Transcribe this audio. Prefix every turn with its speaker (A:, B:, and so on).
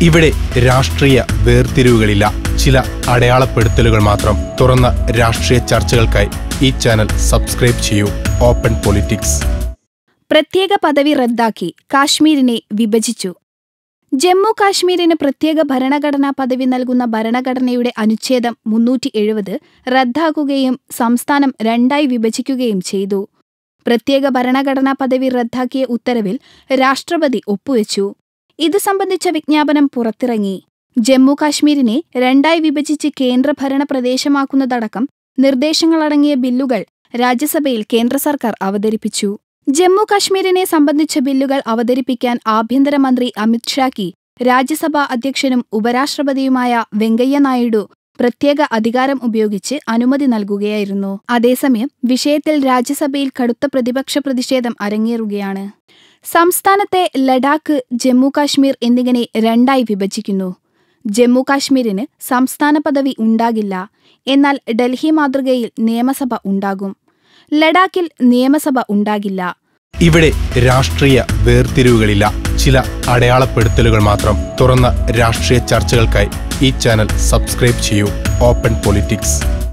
A: ഇവിടെ രാഷ്ട്രീയ വേർതിരിവുകളില്ല ചില അടയാളപ്പെടുത്തലുകൾ മാത്രം തുറന്ന രാഷ്ട്രീയ ചർച്ചകൾക്കായി ഈ ചാനൽ സബ്സ്ക്രൈബ് ചെയ്യൂ ഓപ്പൺ പൊളിറ്റിക്സ്
B: പ്രത്യേക പദവി റദ്ദാക്കി കാശ്മീരിനെ വിഭജിച്ചു ജമ്മു കാശ്മീരിന് പ്രത്യേക ഭരണഘടനാ പദവി നൽകുന്ന ഭരണഘടനയുടെ അനുച്ഛേദം മുന്നൂറ്റി എഴുപത് റദ്ദാക്കുകയും സംസ്ഥാനം രണ്ടായി വിഭജിക്കുകയും ചെയ്തു പ്രത്യേക ഭരണഘടനാ പദവി റദ്ദാക്കിയ ഉത്തരവിൽ രാഷ്ട്രപതി ഒപ്പുവെച്ചു ഇത് സംബന്ധിച്ച വിജ്ഞാപനം പുറത്തിറങ്ങി ജമ്മു കാശ്മീരിനെ രണ്ടായി വിഭജിച്ച് കേന്ദ്രഭരണ പ്രദേശമാക്കുന്നതടക്കം നിർദ്ദേശങ്ങളടങ്ങിയ ബില്ലുകൾ രാജ്യസഭയിൽ കേന്ദ്ര സർക്കാർ അവതരിപ്പിച്ചു ജമ്മു കാശ്മീരിനെ സംബന്ധിച്ച ബില്ലുകൾ അവതരിപ്പിക്കാൻ ആഭ്യന്തരമന്ത്രി അമിത്ഷായ്ക്ക് രാജ്യസഭാ അധ്യക്ഷനും ഉപരാഷ്ട്രപതിയുമായ വെങ്കയ്യ നായിഡു പ്രത്യേക അധികാരം ഉപയോഗിച്ച് അനുമതി നൽകുകയായിരുന്നു അതേസമയം വിഷയത്തിൽ രാജ്യസഭയിൽ കടുത്ത പ്രതിപക്ഷ പ്രതിഷേധം അരങ്ങേറുകയാണ് സംസ്ഥാനത്തെ ലഡാക്ക് ജമ്മു കാശ്മീർ എന്നിങ്ങനെ രണ്ടായി വിഭജിക്കുന്നു ജമ്മു കാശ്മീരിന് സംസ്ഥാന പദവി ഉണ്ടാകില്ല എന്നാൽ ഡൽഹി മാതൃകയിൽ നിയമസഭ ഉണ്ടാകും ലഡാക്കിൽ നിയമസഭ ഉണ്ടാകില്ല
A: ഇവിടെ രാഷ്ട്രീയ വേർതിരിവുകളില്ല ചില അടയാളപ്പെടുത്തലുകൾ മാത്രം തുറന്ന രാഷ്ട്രീയ ചർച്ചകൾക്കായി ഈ ചാനൽ സബ്സ്ക്രൈബ് ചെയ്യൂ ഓപ്പൺ പൊളിറ്റിക്സ്